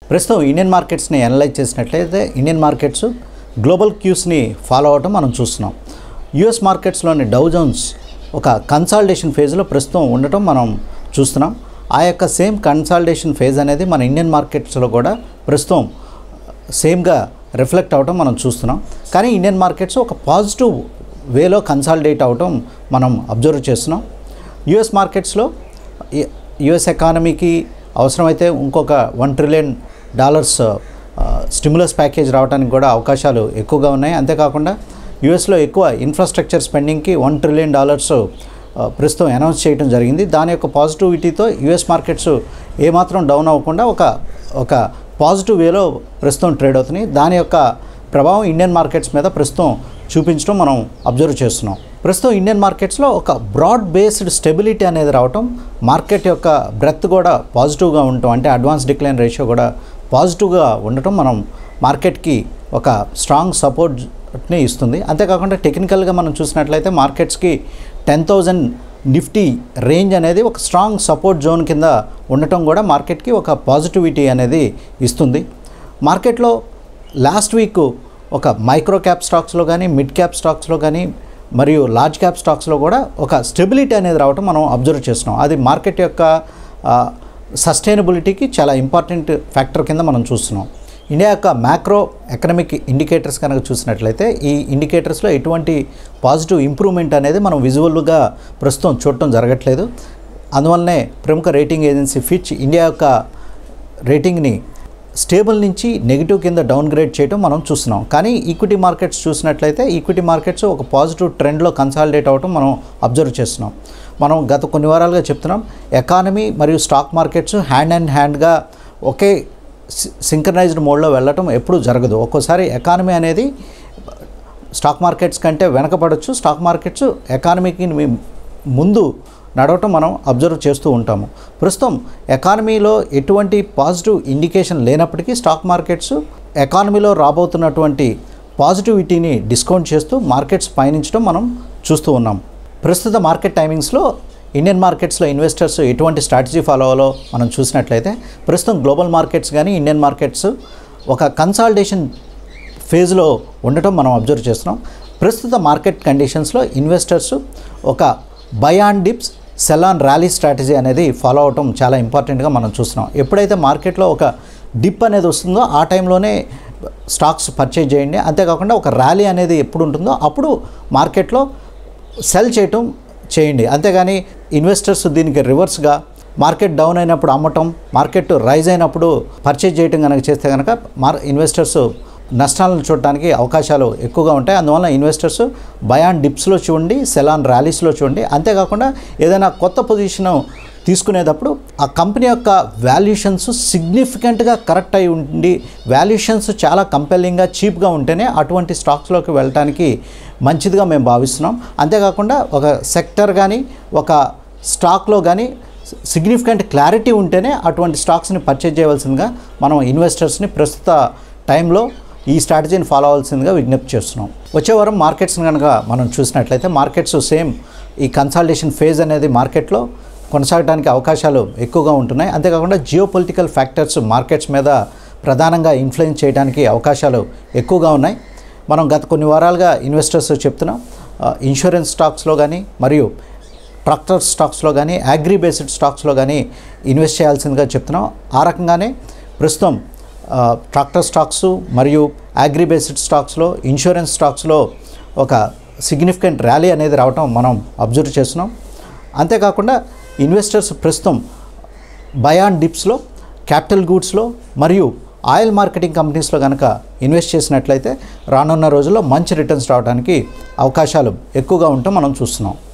ప్రస్తుతం ఇండియన్ మార్కెట్స్ని అనలైజ్ చేసినట్లయితే ఇండియన్ మార్కెట్స్ గ్లోబల్ క్యూస్ని ఫాలో అవటం మనం చూస్తున్నాం యుఎస్ మార్కెట్స్లోని డౌ జోన్స్ ఒక కన్సాలిడేషన్ ఫేజ్లో ప్రస్తుతం ఉండటం మనం చూస్తున్నాం ఆ యొక్క సేమ్ కన్సాలిడేషన్ ఫేజ్ అనేది మన ఇండియన్ మార్కెట్స్లో కూడా ప్రస్తుతం సేమ్గా రిఫ్లెక్ట్ అవటం మనం చూస్తున్నాం కానీ ఇండియన్ మార్కెట్స్ ఒక పాజిటివ్ వేలో కన్సాలిడేట్ అవటం మనం అబ్జర్వ్ చేస్తున్నాం యుఎస్ మార్కెట్స్లో యుఎస్ ఎకానమీకి అవసరమైతే ఇంకొక one trillion dollars stimulus package రావడానికి కూడా అవకాశాలు ఎక్కువగా ఉన్నాయి అంతేకాకుండా యుఎస్లో ఎక్కువ ఇన్ఫ్రాస్ట్రక్చర్ స్పెండింగ్కి వన్ ట్రిలియన్ డాలర్స్ ఆ, ప్రస్తుతం అనౌన్స్ చేయడం జరిగింది దాని యొక్క పాజిటివిటీతో యుఎస్ మార్కెట్స్ ఏమాత్రం డౌన్ అవ్వకుండా ఒక ఒక పాజిటివ్ వేలో ప్రస్తుతం ట్రేడ్ అవుతున్నాయి దాని యొక్క ప్రభావం ఇండియన్ మార్కెట్స్ మీద ప్రస్తుతం చూపించడం మనం అబ్జర్వ్ చేస్తున్నాం ప్రస్తుతం ఇండియన్ మార్కెట్స్లో ఒక బ్రాడ్ బేస్డ్ స్టెబిలిటీ అనేది రావటం మార్కెట్ యొక్క బ్రెత్ కూడా పాజిటివ్గా ఉండటం అంటే అడ్వాన్స్ డిక్లైన్ రేషియో కూడా పాజిటివ్గా ఉండటం మనం మార్కెట్కి ఒక స్ట్రాంగ్ సపోర్ట్ని ఇస్తుంది అంతేకాకుండా టెక్నికల్గా మనం చూసినట్లయితే మార్కెట్స్కి టెన్ థౌజండ్ నిఫ్టీ రేంజ్ అనేది ఒక స్ట్రాంగ్ సపోర్ట్ జోన్ కింద ఉండటం కూడా మార్కెట్కి ఒక పాజిటివిటీ అనేది ఇస్తుంది మార్కెట్లో లాస్ట్ వీక్ ఒక మైక్రో క్యాప్ స్టాక్స్లో కానీ మిడ్ క్యాప్ స్టాక్స్లో కానీ మరియు లార్జ్ క్యాప్ స్టాక్స్లో కూడా ఒక స్టెబిలిటీ అనేది రావటం మనం అబ్జర్వ్ చేస్తున్నాం అది మార్కెట్ యొక్క సస్టైనబిలిటీకి చాలా ఇంపార్టెంట్ ఫ్యాక్టర్ కింద మనం చూస్తున్నాం ఇండియా యొక్క మ్యాక్రో ఎకనామిక్ ఇండికేటర్స్ కనుక చూసినట్లయితే ఈ ఇండికేటర్స్లో ఎటువంటి పాజిటివ్ ఇంప్రూవ్మెంట్ అనేది మనం విజువల్గా ప్రస్తుతం చూడటం జరగట్లేదు అందువల్లనే ప్రముఖ రేటింగ్ ఏజెన్సీ ఫిచ్ ఇండియా యొక్క రేటింగ్ని స్టేబుల్ నుంచి నెగిటివ్ కింద డౌన్ గ్రేడ్ చేయడం మనం చూస్తున్నాం కానీ ఈక్విటీ మార్కెట్స్ చూసినట్లయితే ఈక్విటీ మార్కెట్స్ ఒక పాజిటివ్ ట్రెండ్లో కన్సాలిడేట్ అవ్వడం మనం అబ్జర్వ్ చేస్తున్నాం మనం గత కొన్ని వారాలుగా చెప్తున్నాం ఎకానమీ మరియు స్టాక్ మార్కెట్స్ హ్యాండ్ అండ్ హ్యాండ్గా ఒకే సింక్రనైజ్డ్ మోడ్లో వెళ్ళటం ఎప్పుడూ జరగదు ఒక్కోసారి ఎకానమీ అనేది స్టాక్ మార్కెట్స్ కంటే వెనకపడవచ్చు స్టాక్ మార్కెట్స్ ఎకానమీకి మీ- ముందు నడవటం మనం అబ్జర్వ్ చేస్తూ ఉంటాము ప్రస్తుతం ఎకానమీలో ఎటువంటి పాజిటివ్ ఇండికేషన్ లేనప్పటికీ స్టాక్ మార్కెట్స్ ఎకానమీలో రాబోతున్నటువంటి పాజిటివిటీని డిస్కౌంట్ చేస్తూ మార్కెట్స్ పయనించడం మనం చూస్తూ ఉన్నాం ప్రస్తుత మార్కెట్ టైమింగ్స్లో ఇండియన్ మార్కెట్స్లో ఇన్వెస్టర్స్ ఎటువంటి స్ట్రాటజీ ఫాలో అవ్వాలో మనం చూసినట్లయితే ప్రస్తుతం గ్లోబల్ మార్కెట్స్ కానీ ఇండియన్ మార్కెట్స్ ఒక కన్సాలిడేషన్ ఫేజ్లో ఉండటం మనం అబ్జర్వ్ చేస్తున్నాం ప్రస్తుత మార్కెట్ కండిషన్స్లో ఇన్వెస్టర్స్ ఒక buy on dips sell on rally strategy అనేది ఫాలో అవటం చాలా ఇంపార్టెంట్గా మనం చూస్తున్నాం ఎప్పుడైతే మార్కెట్లో ఒక డిప్ అనేది వస్తుందో ఆ టైంలోనే స్టాక్స్ పర్చేజ్ చేయండి అంతేకాకుండా ఒక ర్యాలీ అనేది ఎప్పుడు ఉంటుందో అప్పుడు మార్కెట్లో సెల్ చేయటం చేయండి అంతేగాని ఇన్వెస్టర్స్ దీనికి రివర్స్గా మార్కెట్ డౌన్ అయినప్పుడు అమ్మటం మార్కెట్ రైజ్ అయినప్పుడు పర్చేజ్ చేయటం కనుక చేస్తే కనుక మార్ ఇన్వెస్టర్స్ నష్టాలను చూడటానికి అవకాశాలు ఎక్కువగా ఉంటాయి అందువల్ల ఇన్వెస్టర్స్ బయాన్ డిప్స్లో చూడండి సెలాన్ ర్యాలీస్లో చూడండి అంతేకాకుండా ఏదైనా కొత్త పొజిషన్ తీసుకునేటప్పుడు ఆ కంపెనీ యొక్క వాల్యుయేషన్స్ సిగ్నిఫికెంట్గా కరెక్ట్ అయి ఉండి వాల్యుయేషన్స్ చాలా కంపెల్లింగ్గా చీప్గా ఉంటేనే అటువంటి స్టాక్స్లోకి వెళ్ళటానికి మంచిదిగా మేము భావిస్తున్నాం అంతేకాకుండా ఒక సెక్టర్ కానీ ఒక స్టాక్లో కానీ సిగ్నిఫికెంట్ క్లారిటీ ఉంటేనే అటువంటి స్టాక్స్ని పర్చేజ్ చేయవలసిందిగా మనం ఇన్వెస్టర్స్ని ప్రస్తుత టైంలో ఈ స్ట్రాటజీని ఫాలో అవ్వాల్సిందిగా విజ్ఞప్తి చేస్తున్నాం వచ్చే వారం మార్కెట్స్ని కనుక మనం చూసినట్లయితే మార్కెట్స్ సేమ్ ఈ కన్సాలిడేషన్ ఫేజ్ అనేది మార్కెట్లో కొనసాగడానికి అవకాశాలు ఎక్కువగా ఉంటున్నాయి అంతేకాకుండా జియో పొలిటికల్ ఫ్యాక్టర్స్ మార్కెట్స్ మీద ప్రధానంగా ఇన్ఫ్లుయెన్స్ చేయడానికి అవకాశాలు ఎక్కువగా ఉన్నాయి మనం గత కొన్ని వారాలుగా ఇన్వెస్టర్స్ చెప్తున్నాం ఆ, ఇన్సూరెన్స్ స్టాక్స్లో కానీ మరియు ట్రాక్టర్ స్టాక్స్లో కానీ అగ్రి బేస్డ్ స్టాక్స్లో కానీ ఇన్వెస్ట్ చేయాల్సిందిగా చెప్తున్నాం ఆ రకంగానే ప్రస్తుతం ఆ, ట్రాక్టర్ స్టాక్స్ మరియు అగ్రి బేస్డ్ స్టాక్స్లో ఇన్సూరెన్స్ స్టాక్స్లో ఒక సిగ్నిఫికెంట్ ర్యాలీ అనేది రావటం మనం అబ్జర్వ్ చేస్తున్నాం అంతేకాకుండా ఇన్వెస్టర్స్ ప్రస్తుతం బయాన్ డిప్స్లో క్యాపిటల్ గూడ్స్లో మరియు ఆయిల్ మార్కెటింగ్ కంపెనీస్లో కనుక ఇన్వెస్ట్ చేసినట్లయితే రానున్న రోజుల్లో మంచి రిటర్న్స్ రావడానికి అవకాశాలు ఎక్కువగా ఉండటం మనం చూస్తున్నాం